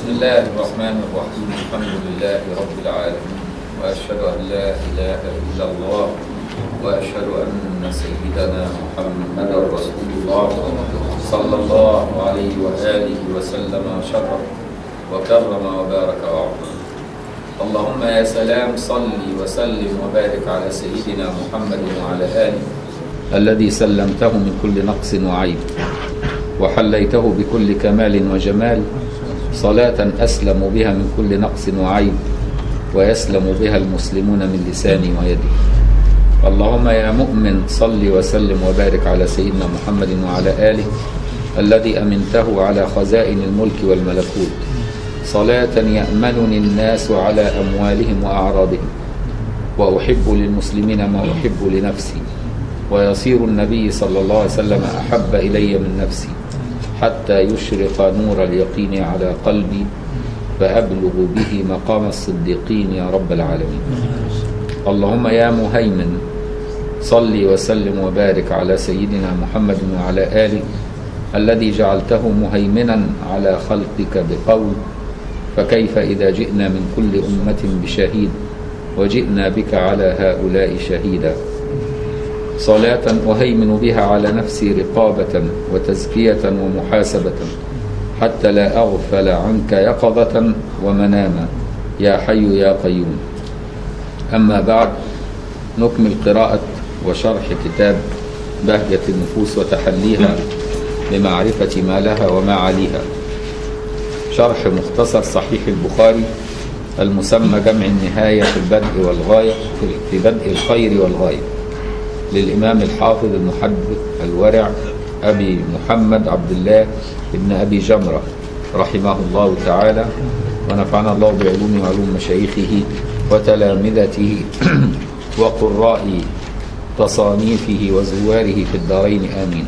بسم الله الرحمن الرحيم الحمد لله رب العالمين وأشهد أن لا إله إلا الله وأشهد أن سيدنا محمدا رسول الله صلى الله عليه وآله وسلم وشرف وكرم وبارك وعظم اللهم يا سلام صل وسلم وبارك على سيدنا محمد وعلى آله الذي سلمته من كل نقص وعيب وحليته بكل كمال وجمال صلاة أسلم بها من كل نقص وعيب ويسلم بها المسلمون من لساني ويدي اللهم يا مؤمن صل وسلم وبارك على سيدنا محمد وعلى آله الذي أمنته على خزائن الملك والملكوت صلاة يأمنني الناس على أموالهم وأعراضهم وأحب للمسلمين ما أحب لنفسي ويصير النبي صلى الله عليه وسلم أحب إلي من نفسي حتى يشرق نور اليقين على قلبي فأبلغ به مقام الصديقين يا رب العالمين اللهم يا مهيمن صل وسلم وبارك على سيدنا محمد وعلى آله الذي جعلته مهيمنا على خلقك بقول فكيف إذا جئنا من كل أمة بشهيد وجئنا بك على هؤلاء شهيدا صلاة أهيمن بها على نفسي رقابة وتزكية ومحاسبة حتى لا أغفل عنك يقظة ومناما يا حي يا قيوم أما بعد نكمل قراءة وشرح كتاب بهجة النفوس وتحليها بمعرفة ما لها وما عليها شرح مختصر صحيح البخاري المسمى جمع النهاية في البدء والغاية في بدء الخير والغاية للإمام الحافظ المحدث الورع أبي محمد عبد الله ابن أبي جمرة رحمه الله تعالى ونفعنا الله بعلومه وعلوم مشايخه وتلامذته وقراء تصانيفه وزواره في الدارين آمين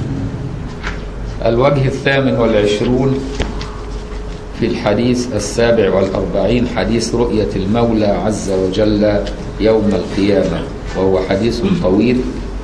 الوجه الثامن والعشرون في الحديث السابع والأربعين حديث رؤية المولى عز وجل يوم القيامة وهو حديث طويل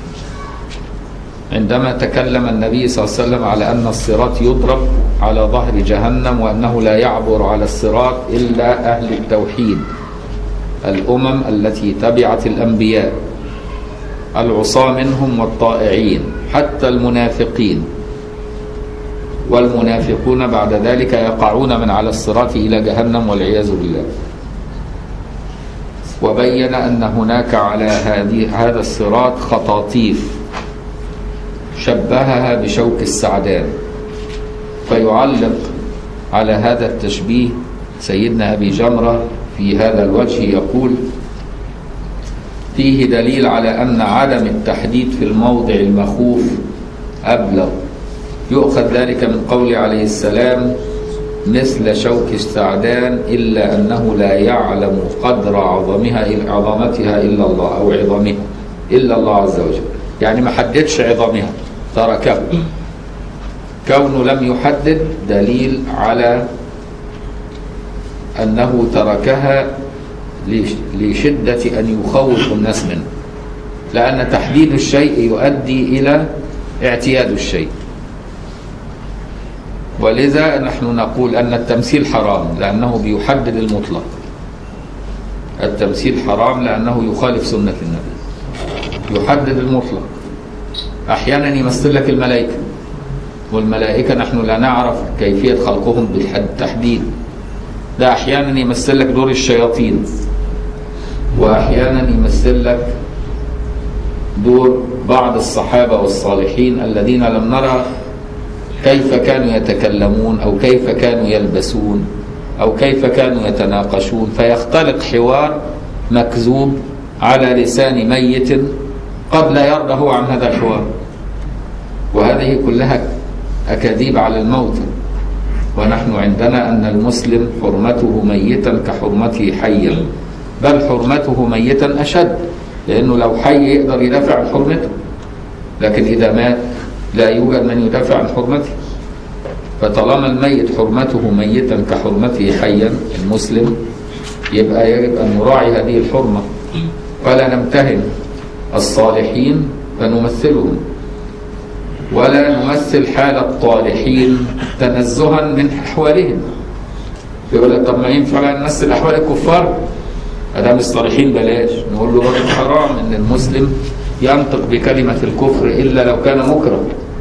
عندما تكلم النبي صلى الله عليه وسلم على أن الصراط يضرب على ظهر جهنم وأنه لا يعبر على الصراط إلا أهل التوحيد الأمم التي تبعت الأنبياء العصاة منهم والطائعين حتى المنافقين والمنافقون بعد ذلك يقعون من على الصراط إلى جهنم والعياذ بالله وبين أن هناك على هذه هذا الصراط خطاطيف شبهها بشوك السعدان فيعلق على هذا التشبيه سيدنا أبي جمرة في هذا الوجه يقول فيه دليل على أن عدم التحديد في الموضع المخوف أبلغ يؤخذ ذلك من قول عليه السلام مثل شوك السعدان إلا أنه لا يعلم قدر عظمها عظمتها إلا الله أو عظمها إلا الله عز وجل يعني ما حددش عظمها تركه كونه لم يحدد دليل على أنه تركها لشدة أن يخوف الناس منه لأن تحديد الشيء يؤدي إلى اعتياد الشيء ولذا نحن نقول أن التمثيل حرام لأنه بيحدد المطلق التمثيل حرام لأنه يخالف سنة النبي يحدد المطلق أحيانا يمثل لك الملائكة والملائكة نحن لا نعرف كيفية خلقهم بالتحديد ده أحيانا يمثل لك دور الشياطين وأحيانا يمثل لك دور بعض الصحابة والصالحين الذين لم نرى كيف كانوا يتكلمون أو كيف كانوا يلبسون أو كيف كانوا يتناقشون فيختلق حوار مكذوب على لسان ميت قد لا يرضى هو عن هذا الحوار وهذه كلها أكاذيب على الموت ونحن عندنا أن المسلم حرمته ميتا كحرمته حيا بل حرمته ميتا أشد لأنه لو حي يقدر يدافع عن حرمته لكن إذا مات لا يوجد من يدافع عن حرمته فطالما الميت حرمته ميتا كحرمته حيا المسلم يبقى يجب أن نراعي هذه الحرمة ولا نمتهن الصالحين فنمثلهم ولا نمثل حال الطالحين تنزها من أحوالهم يقول لك طب ما ينفع بقى نمثل احوال الكفار ادام الصالحين بلاش نقول له برضه حرام ان المسلم ينطق بكلمه الكفر الا لو كان مكره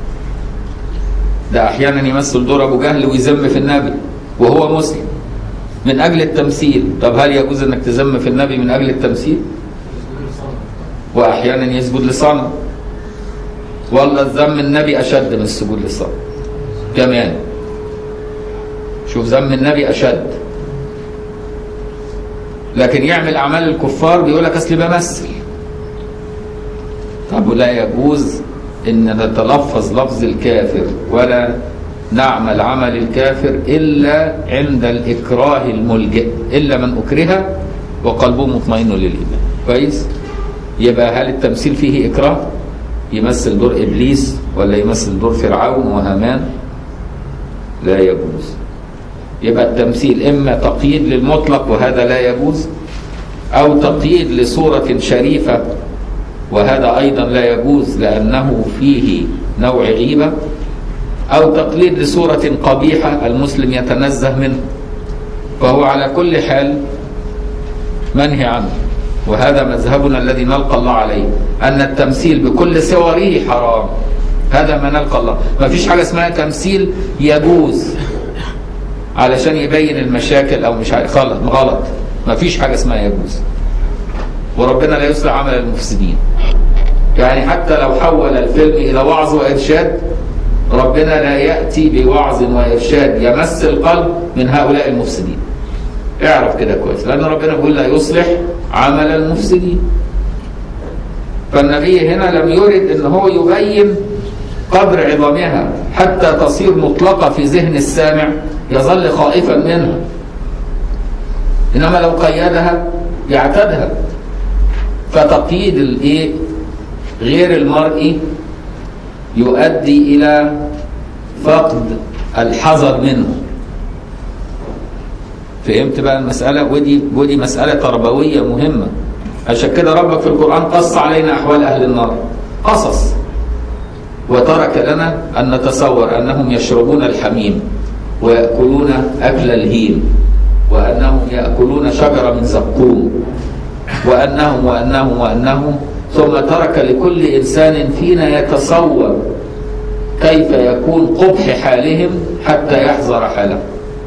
ده احيانا يمثل دور ابو جهل ويذم في النبي وهو مسلم من اجل التمثيل طب هل يجوز انك تذم في النبي من اجل التمثيل واحيانا يسجد لصنم ولا ذم النبي اشد من السجود للصنم كمان شوف ذم النبي اشد لكن يعمل اعمال الكفار بيقول لك اصل بمثل طب ولا يجوز ان نتلفظ لفظ الكافر ولا نعمل عمل الكافر الا عند الاكراه الملجئ الا من اكره وقلبه مطمئن للايمان كويس يبقى هل التمثيل فيه اكراه يمثل دور ابليس ولا يمثل دور فرعون وهامان لا يجوز يبقى التمثيل اما تقييد للمطلق وهذا لا يجوز او تقييد لصوره شريفه وهذا ايضا لا يجوز لانه فيه نوع غيبه او تقليد لصوره قبيحه المسلم يتنزه منه فهو على كل حال منهي عنه وهذا مذهبنا الذي نلقى الله عليه ان التمثيل بكل صوره حرام هذا ما نلقى الله ما فيش حاجه اسمها تمثيل يجوز علشان يبين المشاكل او مش عارف غلط غلط ما فيش حاجه اسمها يجوز وربنا لا يصلح عمل المفسدين يعني حتى لو حول الفيلم الى وعظ وارشاد ربنا لا ياتي بوعظ وارشاد يمس القلب من هؤلاء المفسدين اعرف كده كويس لان ربنا بيقول لا يصلح عمل المفسدين فالنبي هنا لم يرد ان هو يبين قدر عظمها حتى تصير مطلقه في ذهن السامع يظل خائفا منها انما لو قيدها يعتادها فتقييد الايه غير المرئي يؤدي الى فقد الحذر منه فهمت بقى المسألة ودي ودي مسألة تربوية مهمة عشان كده ربك في القرآن قص علينا أحوال أهل النار قصص وترك لنا أن نتصور أنهم يشربون الحميم ويأكلون أكل الهيم وأنهم يأكلون شجرة من زقوم وأنهم وأنهم وأنهم ثم ترك لكل إنسان فينا يتصور كيف يكون قبح حالهم حتى يحذر حالهم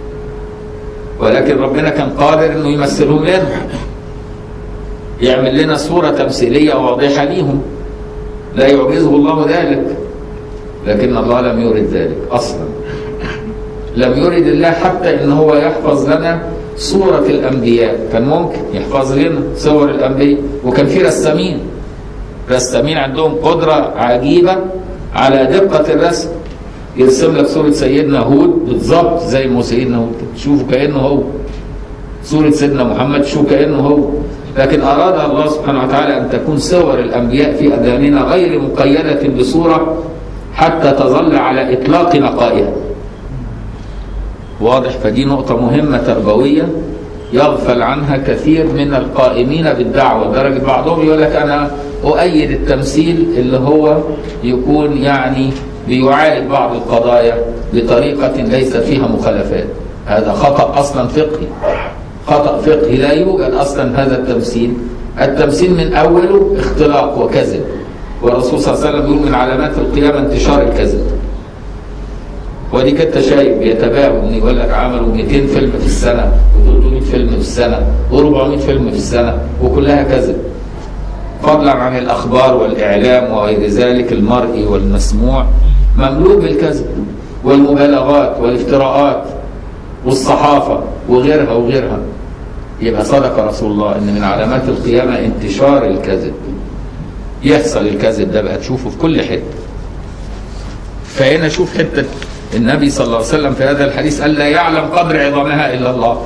ولكن ربنا كان قادر انه يمثلهم لنا يعمل لنا صورة تمثيلية واضحة ليهم لا يعجزه الله ذلك لكن الله لم يرد ذلك اصلا لم يرد الله حتى ان هو يحفظ لنا صورة الانبياء كان ممكن يحفظ لنا صور الانبياء وكان في رسامين رسامين عندهم قدرة عجيبة على دقة الرسم يرسم لك صورة سيدنا هود بالظبط زي ما سيدنا هود تشوفه كأنه هو صورة سيدنا محمد تشوفه كأنه هو لكن أراد الله سبحانه وتعالى أن تكون صور الأنبياء في أذهاننا غير مقيدة بصورة حتى تظل على إطلاق نقائها واضح فدي نقطة مهمة تربوية يغفل عنها كثير من القائمين بالدعوة لدرجة بعضهم يقول لك أنا أؤيد التمثيل اللي هو يكون يعني بيعالج بعض القضايا بطريقة ليس فيها مخالفات هذا خطأ أصلا فقهي خطأ فقهي لا يوجد أصلا هذا التمثيل التمثيل من أوله اختلاق وكذب والرسول صلى الله عليه وسلم يقول من علامات القيامة انتشار الكذب ودي كانت شايف بيتباهوا ان يقول لك عملوا 200 فيلم في السنه و300 فيلم في السنه و400 فيلم في السنه وكلها كذب فضلا عن الاخبار والاعلام وغير ذلك المرئي والمسموع مملوء بالكذب والمبالغات والافتراءات والصحافه وغيرها وغيرها يبقى صدق رسول الله ان من علامات القيامه انتشار الكذب يحصل الكذب ده بقى تشوفه في كل حته فهنا شوف حته النبي صلى الله عليه وسلم في هذا الحديث قال لا يعلم قدر عظمها الا الله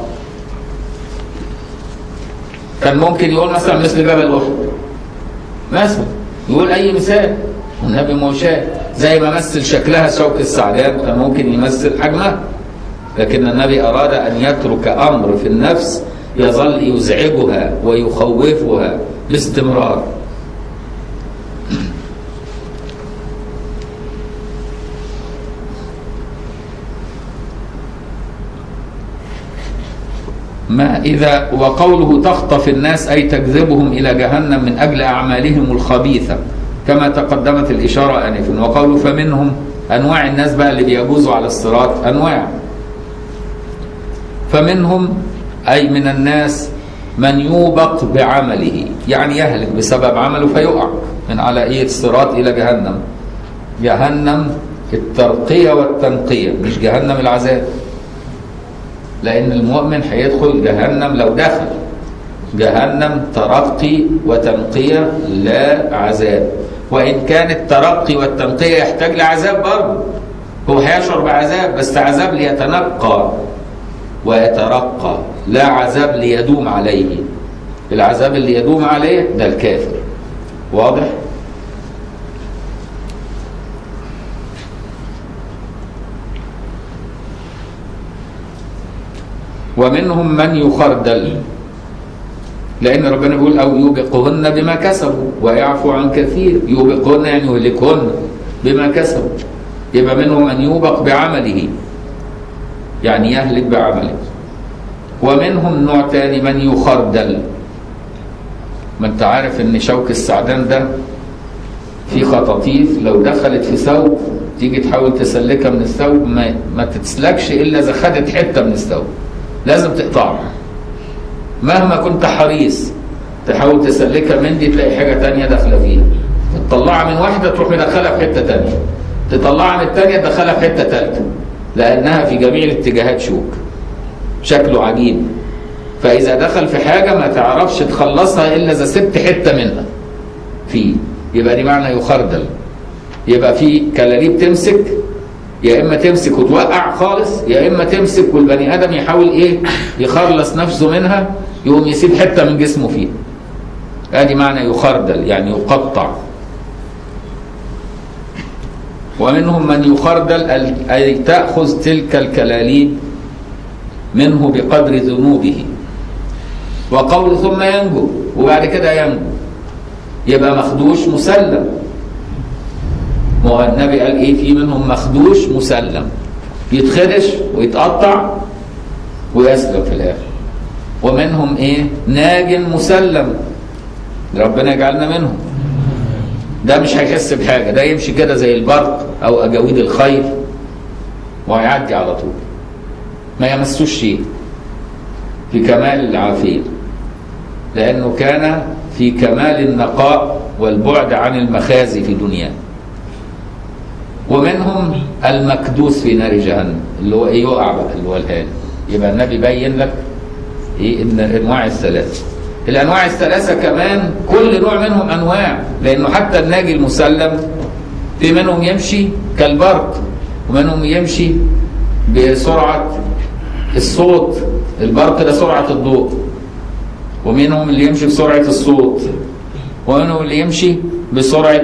كان ممكن يقول مثلا مثل جبل احد مثلا يقول اي مثال والنبي ما زي ما مثل شكلها شوك السعدان كان ممكن يمثل حجمها لكن النبي اراد ان يترك امر في النفس يظل يزعجها ويخوفها باستمرار ما إذا وقوله تخطف الناس أي تجذبهم إلى جهنم من أجل أعمالهم الخبيثة كما تقدمت الإشارة آنفا وقوله فمنهم أنواع الناس بقى اللي بيجوزوا على الصراط أنواع فمنهم أي من الناس من يوبق بعمله يعني يهلك بسبب عمله فيقع من على إيه الصراط إلى جهنم جهنم الترقية والتنقية مش جهنم العذاب لأن المؤمن هيدخل جهنم لو دخل جهنم ترقي وتنقية لا عذاب وإن كان الترقي والتنقية يحتاج لعذاب برضه هو هيشعر بعذاب بس عذاب ليتنقى ويترقى لا عذاب ليدوم عليه العذاب اللي يدوم عليه ده الكافر واضح؟ ومنهم من يخردل لأن ربنا بيقول أو يوبقهن بما كسبوا ويعفو عن كثير يوبقهن يعني يهلكهن بما كسبوا يبقى منهم من يوبق بعمله يعني يهلك بعمله ومنهم نوع تاني من يخردل ما انت عارف ان شوك السعدان ده في خطاطيف لو دخلت في ثوب تيجي تحاول تسلكها من الثوب ما, ما تتسلكش الا اذا خدت حته من الثوب لازم تقطعها مهما كنت حريص تحاول تسلكها من دي تلاقي حاجه تانية داخله فيها تطلعها من واحده تروح مدخلها في حته تانية تطلعها من التانية تدخلها في حته ثالثه لانها في جميع الاتجاهات شوك شكله عجيب فاذا دخل في حاجه ما تعرفش تخلصها الا اذا سبت حته منها فيه يبقى دي معنى يخردل يبقى في كلاليب تمسك يا اما تمسك وتوقع خالص يا اما تمسك والبني ادم يحاول ايه يخلص نفسه منها يقوم يسيب حته من جسمه فيها ادي معنى يخردل يعني يقطع ومنهم من يخردل اي تاخذ تلك الكلاليب منه بقدر ذنوبه وقول ثم ينجو وبعد كده ينجو يبقى مخدوش مسلم ما هو النبي قال ايه في منهم مخدوش مسلم يتخدش ويتقطع ويسلم في الاخر ومنهم ايه ناج مسلم ربنا يجعلنا منهم ده مش هيحس بحاجه ده يمشي كده زي البرق او اجاويد الخيل وهيعدي على طول ما يمسوش شيء في كمال العافيه لانه كان في كمال النقاء والبعد عن المخازي في دنياه ومنهم المكدوس في نار جهنم اللي هو ايه يقع بقى اللي هو الهالك يبقى النبي بين لك ايه ان انواع الثلاثه الانواع الثلاثه كمان كل نوع منهم انواع لانه حتى الناجي المسلم في منهم يمشي كالبرق ومنهم يمشي بسرعه الصوت البرق ده سرعه الضوء ومنهم اللي يمشي بسرعه الصوت ومنهم اللي يمشي بسرعه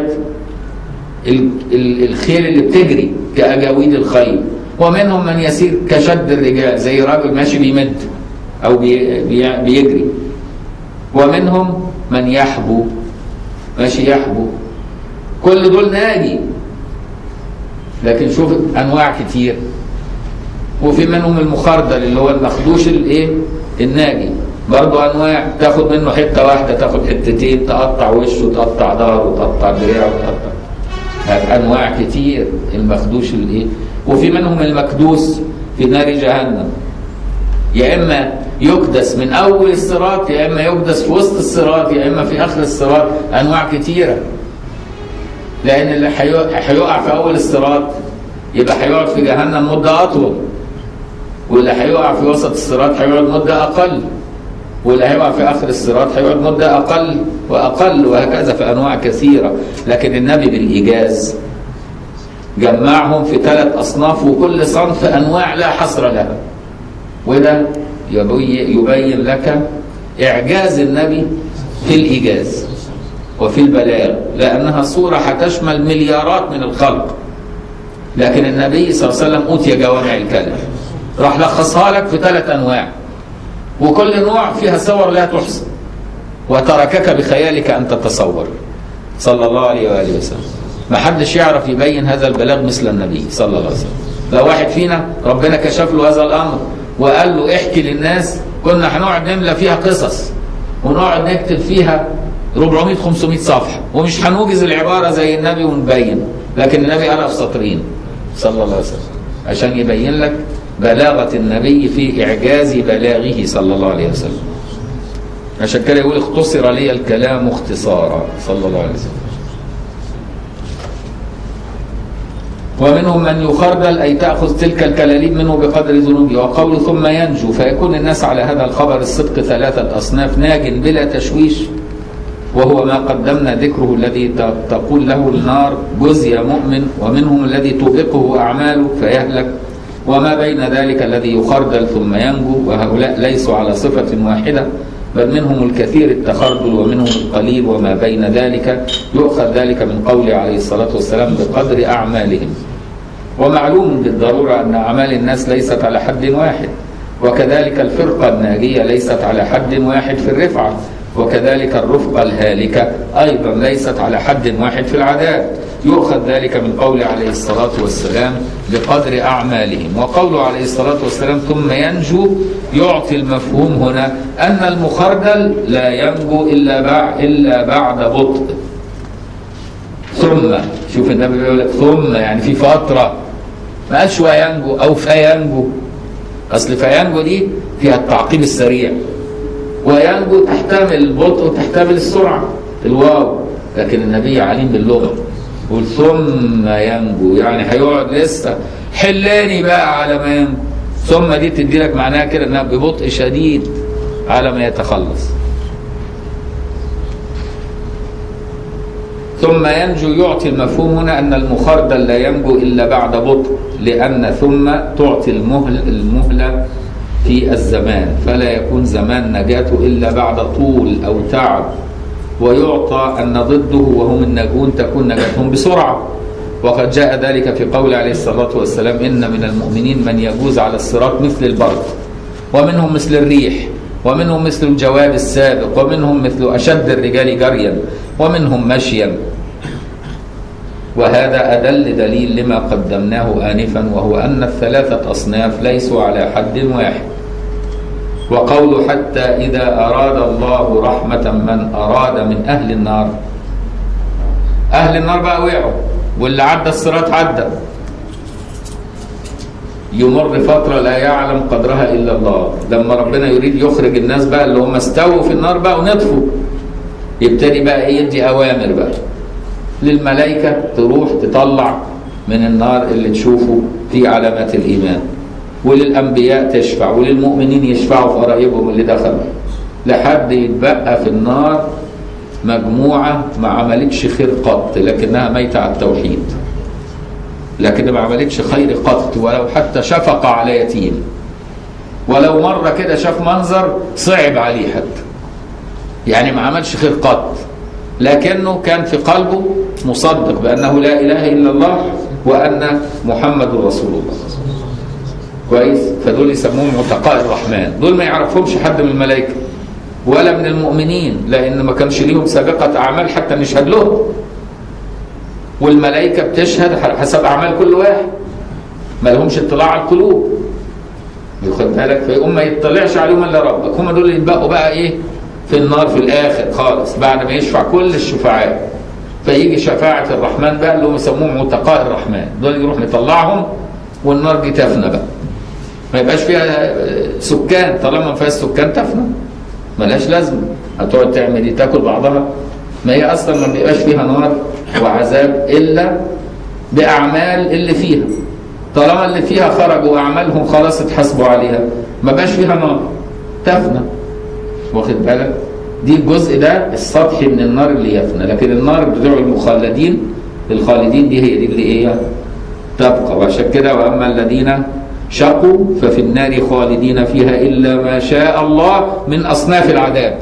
الخيل اللي بتجري كأجاويد الخيل ومنهم من يسير كشد الرجال زي راجل ماشي بيمد أو بي بي بيجري ومنهم من يحبو ماشي يحبو كل دول ناجي لكن شوف أنواع كتير وفي منهم المخردل اللي هو المخدوش الايه الناجي برضه انواع تاخد منه حته واحده تاخد حتتين تقطع وشه تقطع ظهره تقطع دراعه تقطع انواع كتير المخدوش الايه وفي منهم المكدوس في نار جهنم يا اما يكدس من اول الصراط يا اما يكدس في وسط الصراط يا اما في اخر الصراط انواع كتيره لان اللي هيقع في اول الصراط يبقى هيقعد في جهنم مده اطول واللي هيقع في وسط الصراط هيقعد مده اقل واللي هيقع في اخر الصراط هيقعد مده اقل واقل وهكذا في انواع كثيره لكن النبي بالايجاز جمعهم في ثلاث اصناف وكل صنف انواع لا حصر لها وده يبين لك اعجاز النبي في الايجاز وفي البلاغ لانها صوره هتشمل مليارات من الخلق لكن النبي صلى الله عليه وسلم اوتي جوامع الكلم راح لخصها لك في ثلاث انواع وكل نوع فيها صور لا تحصى وتركك بخيالك ان تتصور صلى الله عليه واله وسلم ما حدش يعرف يبين هذا البلاغ مثل النبي صلى الله عليه وسلم لو واحد فينا ربنا كشف له هذا الامر وقال له احكي للناس كنا هنقعد نملى فيها قصص ونقعد نكتب فيها 400 500 صفحه ومش هنوجز العباره زي النبي ونبين لكن النبي قالها في سطرين صلى الله عليه وسلم عشان يبين لك بلاغه النبي في اعجاز بلاغه صلى الله عليه وسلم عشان كده يقول اختصر لي الكلام اختصارا صلى الله عليه وسلم ومنهم من يخردل أي تأخذ تلك الكلاليب منه بقدر ذنوبه وقول ثم ينجو فيكون الناس على هذا الخبر الصدق ثلاثة أصناف ناج بلا تشويش وهو ما قدمنا ذكره الذي تقول له النار جزي مؤمن ومنهم الذي توبقه أعماله فيهلك وما بين ذلك الذي يخردل ثم ينجو وهؤلاء ليسوا على صفة واحدة بل منهم الكثير التخردل ومنهم القليل وما بين ذلك يؤخذ ذلك من قوله عليه الصلاة والسلام بقدر أعمالهم ومعلوم بالضرورة أن أعمال الناس ليست على حد واحد وكذلك الفرقة الناجية ليست على حد واحد في الرفعة وكذلك الرفقة الهالكة أيضا ليست على حد واحد في العذاب يؤخذ ذلك من قوله عليه الصلاة والسلام بقدر أعمالهم وقوله عليه الصلاة والسلام ثم ينجو يعطي المفهوم هنا أن المخردل لا ينجو إلا بعد, إلا بعد بطء ثم شوف النبي بيقول لك ثم يعني في فترة ما قالش وينجو أو فينجو أصل فينجو دي فيها التعقيب السريع وينجو تحتمل البطء وتحتمل السرعة الواو لكن النبي عليم باللغة يقول ثم ينجو يعني هيقعد لسه حلاني بقى على ما ينجو ثم دي تدي لك معناها كده انها ببطء شديد على ما يتخلص ثم ينجو يعطي المفهوم هنا ان المخردل لا ينجو الا بعد بطء لان ثم تعطي المهل المهله في الزمان فلا يكون زمان نجاته الا بعد طول او تعب ويعطى ان ضده وهم الناجون تكون نجاتهم بسرعه وقد جاء ذلك في قول عليه الصلاه والسلام ان من المؤمنين من يجوز على الصراط مثل البرق ومنهم مثل الريح ومنهم مثل الجواد السابق ومنهم مثل اشد الرجال جريا ومنهم مشيا وهذا أدل دليل لما قدمناه آنفا وهو أن الثلاثة أصناف ليسوا على حد واحد وقول حتى إذا أراد الله رحمة من أراد من أهل النار أهل النار بقى وقعوا واللي عدى الصراط عدى يمر فترة لا يعلم قدرها إلا الله لما ربنا يريد يخرج الناس بقى اللي هم استووا في النار بقى ونطفوا يبتدي بقى يدي أوامر بقى للملائكة تروح تطلع من النار اللي تشوفه في علامات الإيمان وللأنبياء تشفع وللمؤمنين يشفعوا في قرايبهم اللي دخلوا لحد يتبقى في النار مجموعة ما عملتش خير قط لكنها ميتة على التوحيد لكن ما عملتش خير قط ولو حتى شفق على يتيم ولو مرة كده شاف منظر صعب عليه حتى يعني ما عملش خير قط لكنه كان في قلبه مصدق بأنه لا إله إلا الله وأن محمد رسول الله كويس فدول يسموهم عتقاء الرحمن دول ما يعرفهمش حد من الملائكة ولا من المؤمنين لأن ما كانش ليهم سابقة أعمال حتى نشهد لهم والملائكة بتشهد حسب أعمال كل واحد ما لهمش اطلاع على القلوب ياخد بالك فيقوم ما يطلعش عليهم الا ربك هم دول اللي يتبقوا بقى ايه في النار في الاخر خالص بعد ما يشفع كل الشفعاء فيجي شفاعة الرحمن بقى اللي هم يسموهم عتقاء الرحمن دول يروح مطلعهم والنار دي تفنى بقى ما يبقاش فيها سكان طالما ما فيهاش سكان تفنى ملهاش لازمه هتقعد تعمل ايه تاكل بعضها ما هي اصلا ما بيبقاش فيها نار وعذاب الا باعمال اللي فيها طالما اللي فيها خرجوا اعمالهم خلاص اتحاسبوا عليها ما بقاش فيها نار تفنى واخد بالك دي الجزء ده السطحي من النار اللي يفنى لكن النار بتوع المخلدين الخالدين دي هي دي اللي ايه تبقى وعشان كده واما الذين شقوا ففي النار خالدين فيها الا ما شاء الله من اصناف العذاب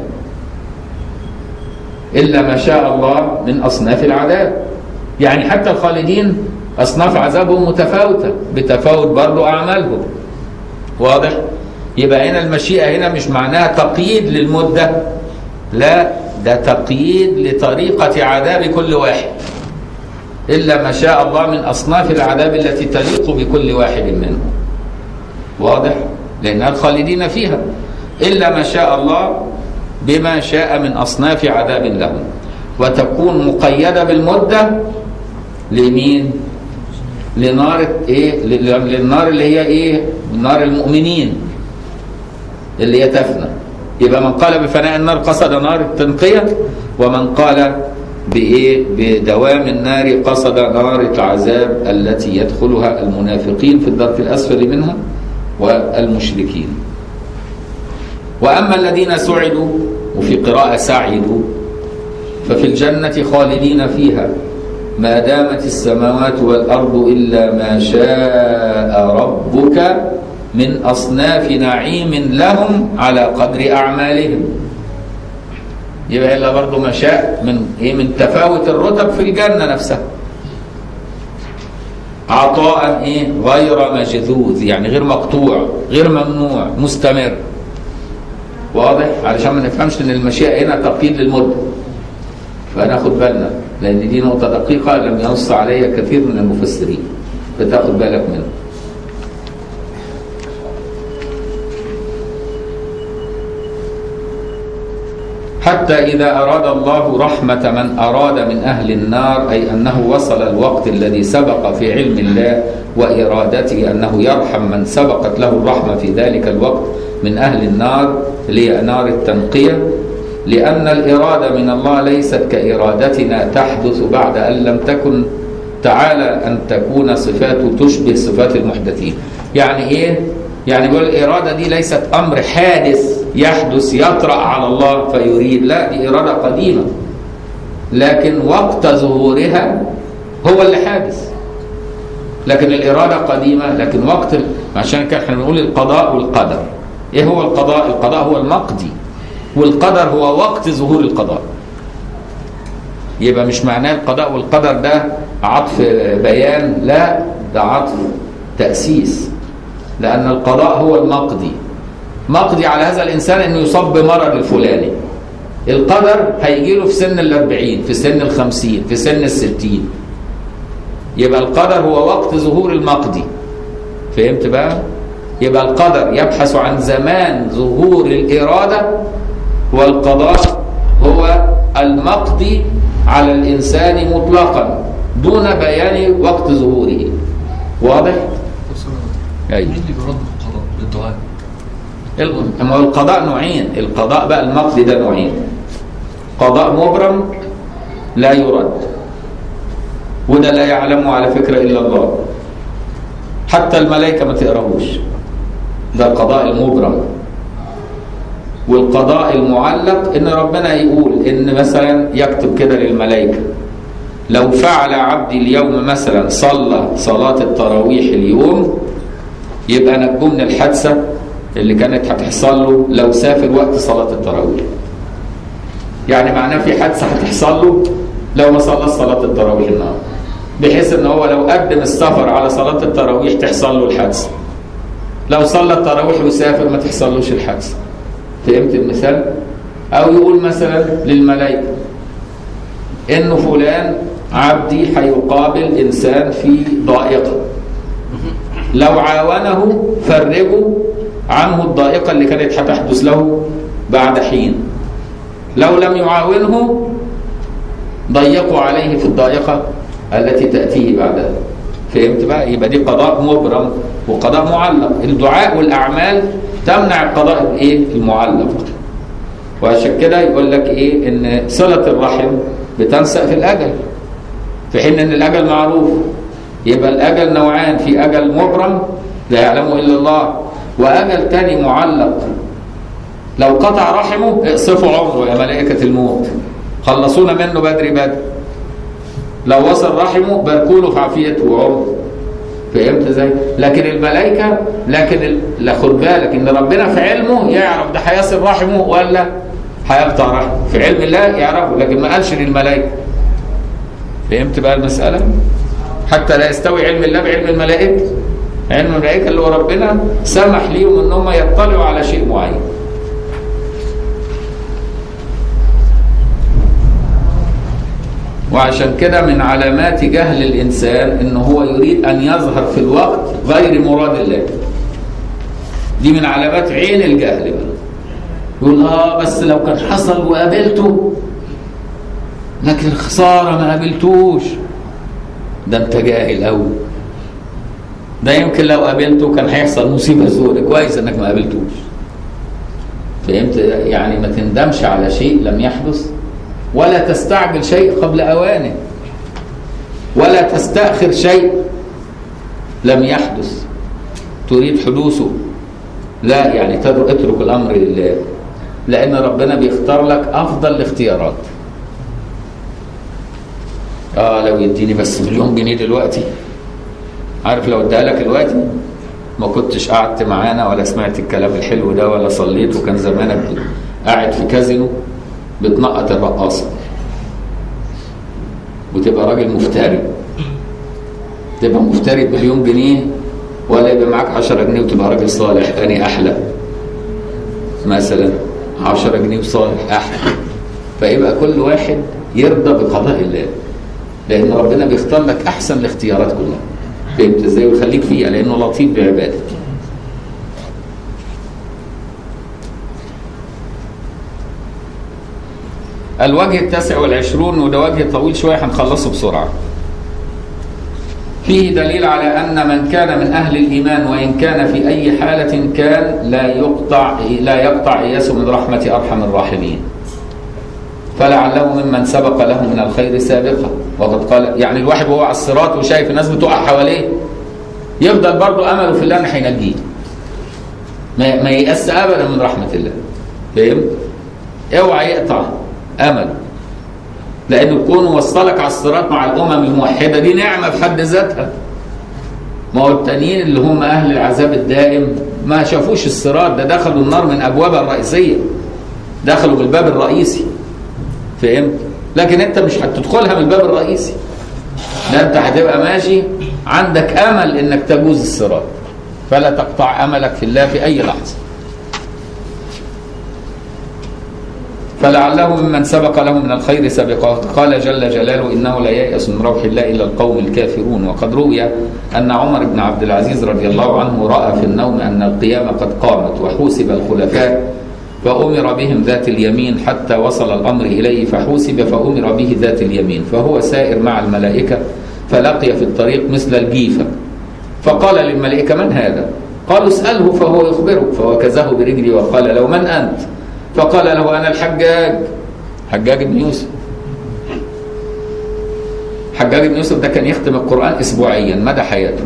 الا ما شاء الله من اصناف العذاب يعني حتى الخالدين اصناف عذابهم متفاوته بتفاوت برضه اعمالهم واضح يبقى هنا المشيئه هنا مش معناها تقييد للمده لا ده تقييد لطريقه عذاب كل واحد الا ما شاء الله من اصناف العذاب التي تليق بكل واحد منهم واضح لانها الخالدين فيها إلا ما شاء الله بما شاء من أصناف عذاب لهم وتكون مقيدة بالمدة لمين؟ لنار ايه؟ للنار اللي هي ايه؟ نار المؤمنين اللي هي تفنى يبقى من قال بفناء النار قصد نار التنقية ومن قال بإيه؟ بدوام النار قصد نار العذاب التي يدخلها المنافقين في الدرك الأسفل منها والمشركين وأما الذين سعدوا وفي قراءة سعدوا ففي الجنة خالدين فيها ما دامت السماوات والأرض إلا ما شاء ربك من أصناف نعيم لهم على قدر أعمالهم يبقى إلا برضه ما شاء من إيه من تفاوت الرتب في الجنة نفسها عطاء إيه غير مجذوذ يعني غير مقطوع غير ممنوع مستمر واضح علشان ما نفهمش ان المشيئه هنا تقييد للمده فناخد بالنا لان دي نقطه دقيقه لم ينص عليها كثير من المفسرين فتاخد بالك منها حتى إذا أراد الله رحمة من أراد من أهل النار أي أنه وصل الوقت الذي سبق في علم الله وإرادته أنه يرحم من سبقت له الرحمة في ذلك الوقت من أهل النار اللي هي نار التنقية لأن الإرادة من الله ليست كإرادتنا تحدث بعد أن لم تكن تعالى أن تكون صفاته تشبه صفات المحدثين يعني إيه؟ يعني بيقول الإرادة دي ليست أمر حادث يحدث يطرأ على الله فيريد لا دي إرادة قديمة لكن وقت ظهورها هو اللي حادث لكن الإرادة قديمة لكن وقت عشان كده احنا بنقول القضاء والقدر ايه هو القضاء القضاء هو المقضي والقدر هو وقت ظهور القضاء يبقى مش معناه القضاء والقدر ده عطف بيان لا ده عطف تأسيس لأن القضاء هو المقضي مقضي على هذا الإنسان أنه يصاب بمرض الفلاني القدر هيجي له في سن الأربعين في سن الخمسين في سن الستين يبقى القدر هو وقت ظهور المقضي فهمت بقى يبقى القدر يبحث عن زمان ظهور الإرادة والقضاء هو المقضي على الإنسان مطلقا دون بيان وقت ظهوره واضح؟ أيوه مين اللي بيرد في القضاء بالدعاء؟ ال- ما هو القضاء نوعين القضاء بقى المقضي ده نوعين قضاء مبرم لا يرد وده لا يعلمه على فكرة إلا الله حتى الملائكة ما تقراهوش ده القضاء المبرم والقضاء المعلق ان ربنا يقول ان مثلا يكتب كده للملائكه لو فعل عبدي اليوم مثلا صلى صلاه التراويح اليوم يبقى نجوه من الحادثه اللي كانت هتحصل له لو سافر وقت صلاه التراويح يعني معناه في حادثه هتحصل له لو ما صلى صلاه التراويح النهارده بحيث ان هو لو قدم السفر على صلاه التراويح تحصل له الحادثه لو صلى التراويح وسافر ما تحصلوش الحادثه فهمت المثال او يقول مثلا للملائكه انه فلان عبدي هيقابل انسان في ضائقه لو عاونه فرجوا عنه الضائقه اللي كانت هتحدث له بعد حين لو لم يعاونه ضيقوا عليه في الضائقه التي تاتيه بعدها فهمت بقى يبقى دي قضاء مبرم وقضاء معلق الدعاء والاعمال تمنع القضاء الايه المعلق وعشان كده يقول لك ايه ان صله الرحم بتنسأ في الاجل في حين ان الاجل معروف يبقى الاجل نوعان في اجل مبرم لا يعلمه الا الله واجل تاني معلق لو قطع رحمه اقصفوا عمره يا ملائكه الموت خلصونا منه بدري بدري لو وصل رحمه باركوا له في عافيته وعمره فهمت ازاي؟ لكن الملائكه لكن ال... لا خد بالك ان ربنا في علمه يعرف ده هيصل رحمه ولا هيقطع رحمه، في علم الله يعرفه لكن ما قالش للملائكه. فهمت بقى المساله؟ حتى لا يستوي علم الله بعلم الملائكه. علم الملائكه اللي هو ربنا سمح ليهم ان هم يطلعوا على شيء معين. وعشان كده من علامات جهل الإنسان إن هو يريد أن يظهر في الوقت غير مراد الله دي من علامات عين الجهل بقى يقول اه بس لو كان حصل وقابلته لكن خساره ما قابلتوش ده انت جاهل قوي ده يمكن لو قابلته كان هيحصل مصيبه سودة كويس انك ما قابلتوش فهمت يعني ما تندمش على شيء لم يحدث ولا تستعجل شيء قبل اوانه ولا تستأخر شيء لم يحدث تريد حدوثه لا يعني تترك اترك الامر لله لان ربنا بيختار لك افضل الاختيارات اه لو يديني بس مليون جنيه دلوقتي عارف لو اديها لك دلوقتي ما كنتش قعدت معانا ولا سمعت الكلام الحلو ده ولا صليت وكان زمانك قاعد في كازينو بتنقط الرقاصه وتبقى راجل مفتري تبقى مفتري بمليون جنيه ولا يبقى معاك 10 جنيه وتبقى راجل صالح اني احلى مثلا 10 جنيه وصالح احلى فيبقى كل واحد يرضى بقضاء الله لان ربنا بيختار لك احسن الاختيارات كلها فهمت ازاي ويخليك فيها لانه لطيف بعباده الوجه التاسع والعشرون وده وجه طويل شويه هنخلصه بسرعه فيه دليل على أن من كان من أهل الإيمان وإن كان في أي حالة كان لا يقطع لا يقطع إياس من رحمة أرحم الراحمين فلعله ممن سبق له من الخير سابقا وقد قال يعني الواحد وهو على الصراط وشايف الناس بتقع حواليه يفضل برضه أمله في الله أنه هينجيه ما ما ييأس أبدا من رحمة الله فهمت؟ اوعى يقطع أمله لانه كونه وصلك على الصراط مع الامم الموحده دي نعمه في حد ذاتها ما هو التانيين اللي هم اهل العذاب الدائم ما شافوش الصراط ده دخلوا النار من ابوابها الرئيسيه دخلوا بالباب الرئيسي فهمت لكن انت مش هتدخلها من الباب الرئيسي ده انت هتبقى ماشي عندك امل انك تجوز الصراط فلا تقطع املك في الله في اي لحظه فلعله ممن سبق له من الخير سابقا قال جل جلاله انه لا ييأس من روح الله الا القوم الكافرون وقد روي ان عمر بن عبد العزيز رضي الله عنه راى في النوم ان القيامه قد قامت وحوسب الخلفاء فامر بهم ذات اليمين حتى وصل الامر اليه فحوسب فامر به ذات اليمين فهو سائر مع الملائكه فلقي في الطريق مثل الجيفه فقال للملائكه من هذا؟ قالوا اساله فهو يخبرك فوكزه برجلي وقال له من انت؟ فقال له انا الحجاج حجاج بن يوسف حجاج بن يوسف ده كان يختم القران اسبوعيا مدى حياته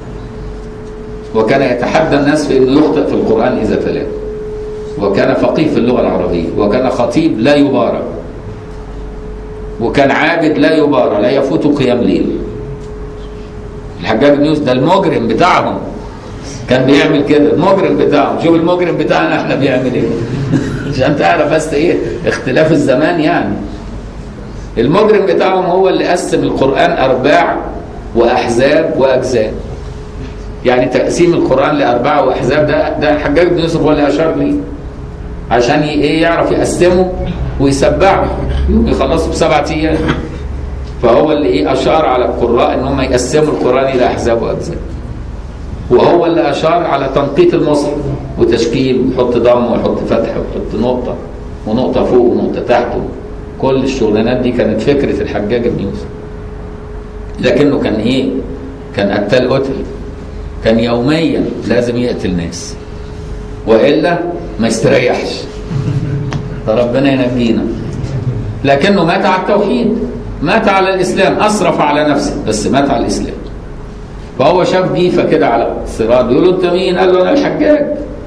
وكان يتحدى الناس في انه يخطئ في القران اذا تلاه وكان فقيه في اللغه العربيه وكان خطيب لا يبارى وكان عابد لا يبارى لا يفوت قيام ليل الحجاج بن يوسف ده المجرم بتاعهم كان بيعمل كده المجرم بتاعهم شوف المجرم بتاعنا احنا بيعمل ايه عشان تعرف بس ايه اختلاف الزمان يعني المجرم بتاعهم هو اللي قسم القرآن أرباع وأحزاب وأجزاء يعني تقسيم القرآن لأرباع وأحزاب ده ده الحجاج بن يوسف هو اللي أشار ليه عشان ايه يعرف يقسمه ويسبعه يوم يخلصوا بسبعة أيام فهو اللي ايه أشار على القراء إن هم يقسموا القرآن إلى أحزاب وأجزاء وهو اللي أشار على تنقيط المصحف وتشكيل ويحط ضم ويحط فتح ويحط نقطة ونقطة فوق ونقطة تحت كل الشغلانات دي كانت فكرة الحجاج بن يوسف لكنه كان ايه كان قتال قتل كان يوميا لازم يقتل ناس والا ما يستريحش فربنا ينجينا لكنه مات على التوحيد مات على الاسلام اسرف على نفسه بس مات على الاسلام فهو شاف جيفه كده على الصراط بيقول له انت مين؟ قال له انا الحجاج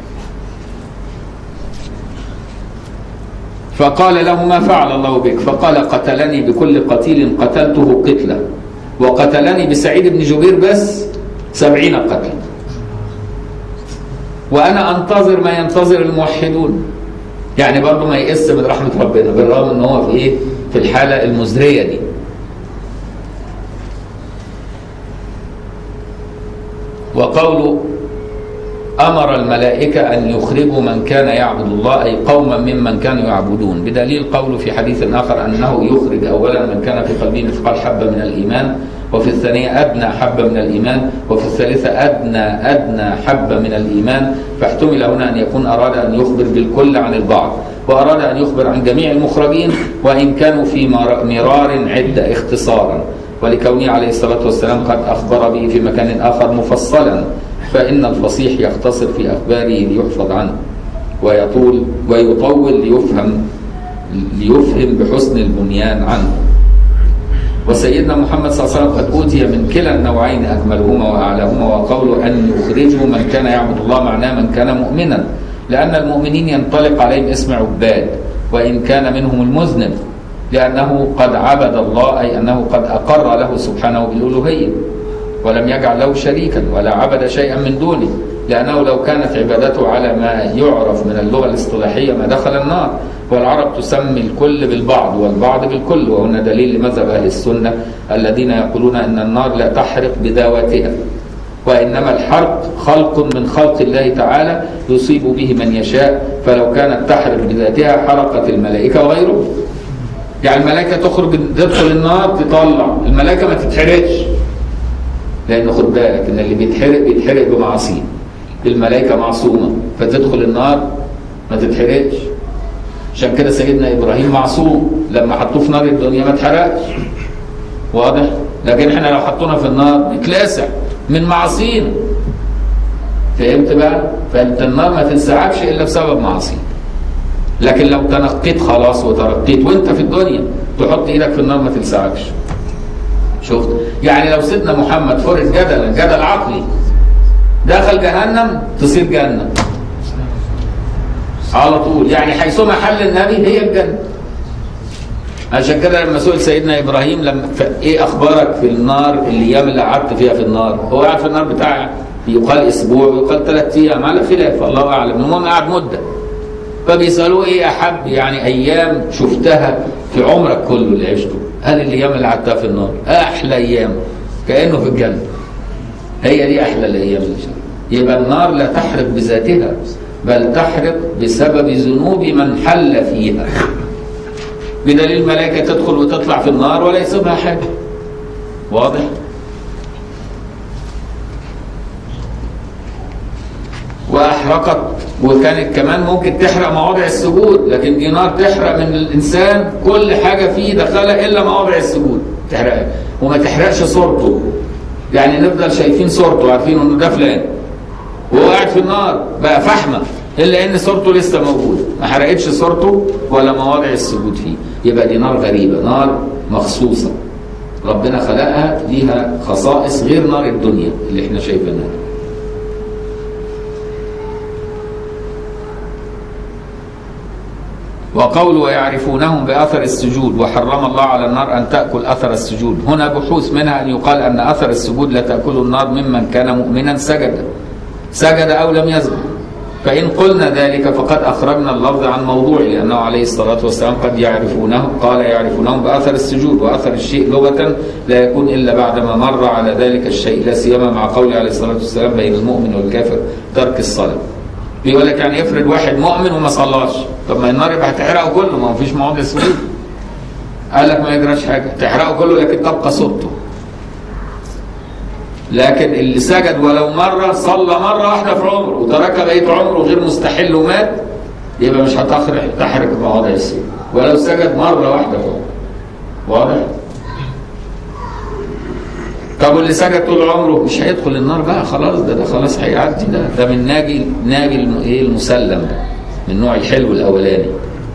فقال له ما فعل الله بك فقال قتلني بكل قتيل قتلته قتلة وقتلني بسعيد بن جبير بس سبعين قتل وأنا أنتظر ما ينتظر الموحدون يعني برضه ما يئس من رحمة ربنا بالرغم أن هو في إيه في الحالة المزرية دي وقوله أمر الملائكة أن يخرجوا من كان يعبد الله أي قوما ممن كانوا يعبدون بدليل قوله في حديث آخر أنه يخرج أولا من كان في قلبه مثقال حبة من الإيمان وفي الثانية أدنى حبة من الإيمان وفي الثالثة أدنى أدنى حبة من الإيمان فاحتمل هنا أن يكون أراد أن يخبر بالكل عن البعض وأراد أن يخبر عن جميع المخرجين وإن كانوا في مر- مرار عدة اختصارا ولكونه عليه الصلاة والسلام قد أخبر به في مكان آخر مفصلا فإن الفصيح يختصر في أخباره ليحفظ عنه ويطول ويطول ليفهم ليفهم بحسن البنيان عنه وسيدنا محمد صلى الله عليه وسلم قد أوتي من كلا النوعين أكملهما وأعلاهما وقوله أن يخرجوا من كان يعبد الله معناه من كان مؤمنا لأن المؤمنين ينطلق عليهم اسم عباد وإن كان منهم المذنب لأنه قد عبد الله أي أنه قد أقر له سبحانه بالألوهية ولم يجعل له شريكا ولا عبد شيئا من دونه لأنه لو كانت عبادته على ما يعرف من اللغة الاصطلاحية ما دخل النار والعرب تسمي الكل بالبعض والبعض بالكل وهنا دليل لمذهب أهل السنة الذين يقولون أن النار لا تحرق بذواتها وإنما الحرق خلق من خلق الله تعالى يصيب به من يشاء فلو كانت تحرق بذاتها حرقت الملائكة وغيره يعني الملائكة تخرج تدخل النار تطلع الملائكة ما تتحرقش لأنه خد بالك إن اللي بيتحرق بيتحرق بمعاصيه الملائكة معصومة فتدخل النار ما تتحرقش عشان كده سيدنا إبراهيم معصوم لما حطوه في نار الدنيا ما اتحرقش واضح لكن احنا لو حطونا في النار نتلاسع من معاصينا فهمت بقى فانت النار ما تنسعبش الا بسبب معاصيك لكن لو تنقيت خلاص وترقيت وانت في الدنيا تحط ايدك في النار ما تنسعبش شفت يعني لو سيدنا محمد فرض جدلا جدل عقلي دخل جهنم تصير جنه على طول يعني حيثما حل النبي هي الجنه عشان كده لما سئل سيدنا ابراهيم لما ف- ايه اخبارك في النار الايام اللي قعدت فيها في النار هو قاعد في النار بتاع يقال اسبوع ويقال ثلاث ايام على خلاف الله اعلم المهم قعد مده فبيسالوه ايه احب يعني ايام شفتها في عمرك كله اللي عشته قال الايام اللي قعدتها في النار احلى ايام كانه في الجنه هي دي احلى الايام اللي شفتها يبقى النار لا تحرق بذاتها بل تحرق بسبب ذنوب من حل فيها بدليل الملائكة تدخل وتطلع في النار ولا يصيبها حاجة واضح؟ وأحرقت وكانت كمان ممكن تحرق مواضع السجود لكن دي نار تحرق من الإنسان كل حاجة فيه دخلها إلا مواضع السجود تحرقها وما تحرقش صورته يعني نفضل شايفين صورته عارفين إنه ده فلان وهو قاعد في النار بقى فحمة إلا إن صورته لسه موجودة ما حرقتش صورته ولا مواضع السجود فيه يبقى دي نار غريبة نار مخصوصة ربنا خلقها ليها خصائص غير نار الدنيا اللي احنا شايفينها وقول ويعرفونهم بأثر السجود وحرم الله على النار أن تأكل أثر السجود هنا بحوث منها أن يقال أن أثر السجود لا تأكل النار ممن كان مؤمنا سجد سجد أو لم يسجد فإن قلنا ذلك فقد أخرجنا اللفظ عن موضوعه لأنه عليه الصلاة والسلام قد يعرفونه قال يعرفونهم بأثر السجود وأثر الشيء لغة لا يكون إلا بعدما مر على ذلك الشيء لا سيما مع قوله عليه الصلاة والسلام بين المؤمن والكافر ترك الصلاة بيقول لك يعني افرض واحد مؤمن وما صلاش طب ما النار يبقى هتحرقه كله ما هو فيش مواضع سجود قال لك ما يجراش حاجة تحرقه كله لكن تبقى صورته لكن اللي سجد ولو مرة صلى مرة واحدة في عمره وتركها بقية عمره غير مستحل ومات يبقى مش هتحرق تحرق مواضع السجود ولو سجد مرة واحدة في عمره واضح؟ طب واللي سجد طول عمره مش هيدخل النار بقى خلاص ده ده خلاص هيعدي ده ده من ناجي ناجي الم- ايه المسلم ده من نوع الحلو الاولاني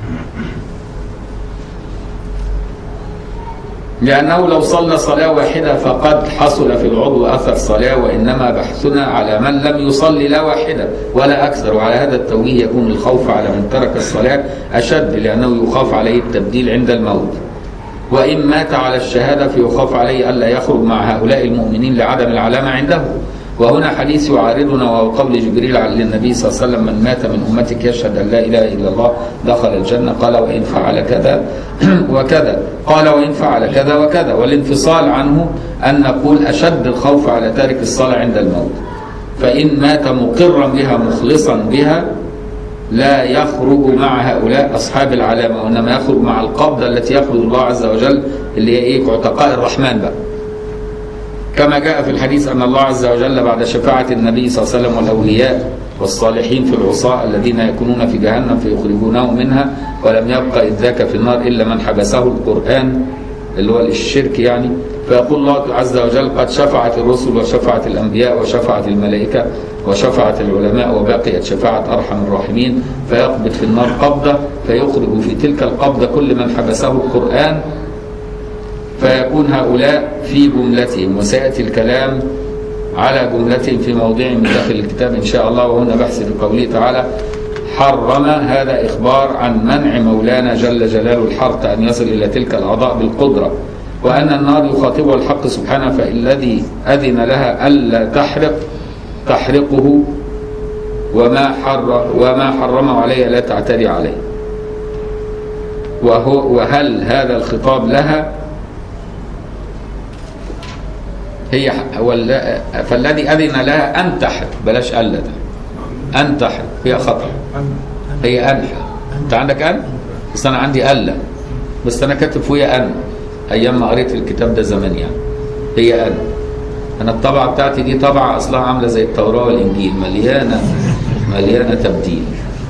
لأنه لو صلى صلاة واحدة فقد حصل في العضو أثر صلاة وإنما بحثنا على من لم يصلي لا واحدة ولا أكثر وعلى هذا التوجيه يكون الخوف على من ترك الصلاة أشد لأنه يخاف عليه التبديل عند الموت وإن مات على الشهادة فيخاف عليه ألا يخرج مع هؤلاء المؤمنين لعدم العلامة عنده وهنا حديث يعارضنا وهو قول جبريل للنبي صلى الله عليه وسلم من مات من أمتك يشهد أن لا إله إلا الله دخل الجنة قال وإن فعل كذا وكذا قال وإن فعل كذا وكذا والانفصال عنه أن نقول أشد الخوف على تارك الصلاة عند الموت فإن مات مقرا بها مخلصا بها لا يخرج مع هؤلاء أصحاب العلامة وإنما يخرج مع القبضة التي يقبض الله عز وجل اللي هي إيه عتقاء الرحمن بقى كما جاء في الحديث أن الله عز وجل بعد شفاعة النبي صلى الله عليه وسلم والأولياء والصالحين في العصاة الذين يكونون في جهنم فيخرجونه منها ولم يبقى إذ ذاك في النار إلا من حبسه القرآن اللي هو الشرك يعني فيقول الله عز وجل قد شفعت الرسل وشفعت الأنبياء وشفعت الملائكة وشفعت العلماء وبقيت شفاعة أرحم الراحمين فيقبض في النار قبضة فيخرج في تلك القبضة كل من حبسه القرآن فيكون هؤلاء في جملتهم وسيأتي الكلام على جملتهم في موضع من داخل الكتاب إن شاء الله وهنا بحث في قوله تعالى حرم هذا إخبار عن منع مولانا جل جلاله الحرق أن يصل إلى تلك الأعضاء بالقدرة وأن النار يخاطبها الحق سبحانه فالذي أذن لها ألا تحرق تحرقه وما حر وما حرمه عليها لا تعتدي عليه وهو وهل هذا الخطاب لها هي ولا فالذي أذن لها أن تحرق بلاش ألا ده أن تحرق هي خطأ هي أن أنت عندك أن بس أنا عندي ألا بس أنا كاتب فوقيها أن أيام ما قريت الكتاب ده زمان يعني هي أن أنا الطبعة بتاعتي دي طبعة أصلها عاملة زي التوراة والإنجيل مليانة مليانة تبديل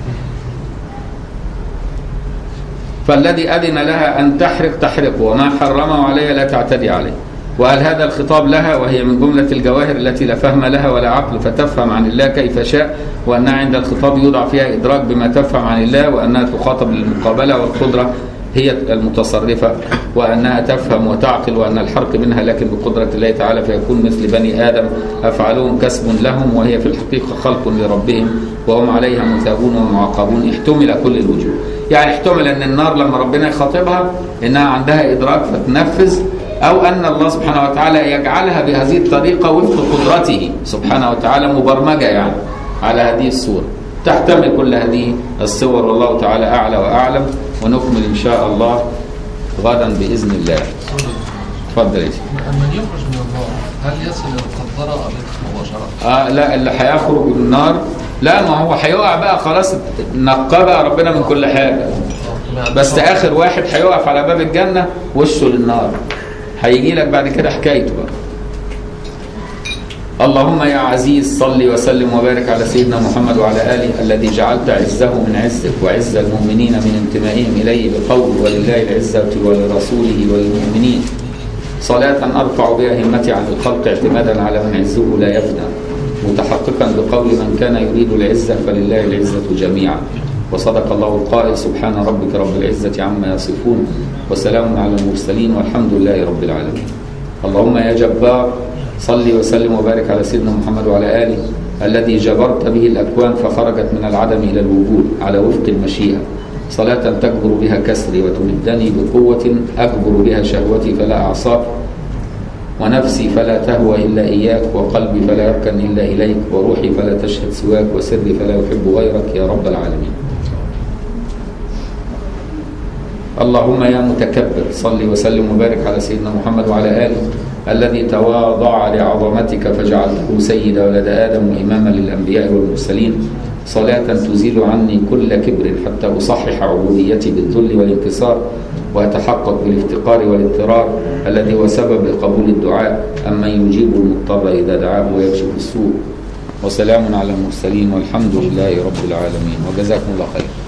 فالذي أذن لها أن تحرق تحرقه وما حرمه عليها لا تعتدي عليه وهل هذا الخطاب لها وهي من جملة الجواهر التي لا فهم لها ولا عقل فتفهم عن الله كيف شاء وأنها عند الخطاب يوضع فيها إدراك بما تفهم عن الله وأنها تخاطب للمقابلة والقدرة هي المتصرفة وأنها تفهم وتعقل وأن الحرق منها لكن بقدرة الله تعالى فيكون مثل بني آدم أفعالهم كسب لهم وهي في الحقيقة خلق لربهم وهم عليها مثابون ومعاقبون احتمل كل الوجوه يعني احتمل أن النار لما ربنا يخاطبها إنها عندها إدراك فتنفذ أو أن الله سبحانه وتعالى يجعلها بهذه الطريقة وفق قدرته سبحانه وتعالى مبرمجة يعني على هذه الصورة تحتمل كل هذه الصور والله تعالى أعلى وأعلم ونكمل إن شاء الله غدا بإذن الله اتفضل يا سيدي. من يخرج من النار هل يصل إلى القنطرة أم مباشرة؟ آه لا اللي هيخرج من النار لا ما هو هيقع بقى خلاص نقى بقى ربنا من كل حاجة بس آخر واحد هيقف على باب الجنة وشه للنار هيجي لك بعد كده حكايته بقى اللهم يا عزيز صل وسلم وبارك على سيدنا محمد وعلى آله الذي جعلت عزه من عزك وعز المؤمنين من انتمائهم إليه بقول ولله العزة ولرسوله وللمؤمنين صلاة أرفع بها همتي عن الخلق اعتمادا على من عزه لا يفنى متحققا بقول من كان يريد العزة فلله العزة جميعا وصدق الله القائل سبحان ربك رب العزة عما يصفون وسلام على المرسلين والحمد لله رب العالمين اللهم يا جبار صل وسلم وبارك على سيدنا محمد وعلى آله الذي جبرت به الأكوان فخرجت من العدم إلى الوجود على وفق المشيئة صلاة تجبر بها كسري وتمدني بقوة أجبر بها شهوتي فلا أعصاك ونفسي فلا تهوى إلا إياك وقلبي فلا يركن إلا إليك وروحي فلا تشهد سواك وسري فلا يحب غيرك يا رب العالمين اللهم يا متكبر صل وسلم وبارك على سيدنا محمد وعلى آله الذي تواضع لعظمتك فجعلته سيد ولد آدم وإماما للأنبياء والمرسلين صلاة تزيل عني كل كبر حتى أصحح عبوديتي بالذل والانكسار وأتحقق بالافتقار والاضطرار الذي هو سبب قبول الدعاء أما يجيب المضطر إذا دعاه ويكشف السوء وسلام على المرسلين والحمد لله رب العالمين وجزاكم الله خير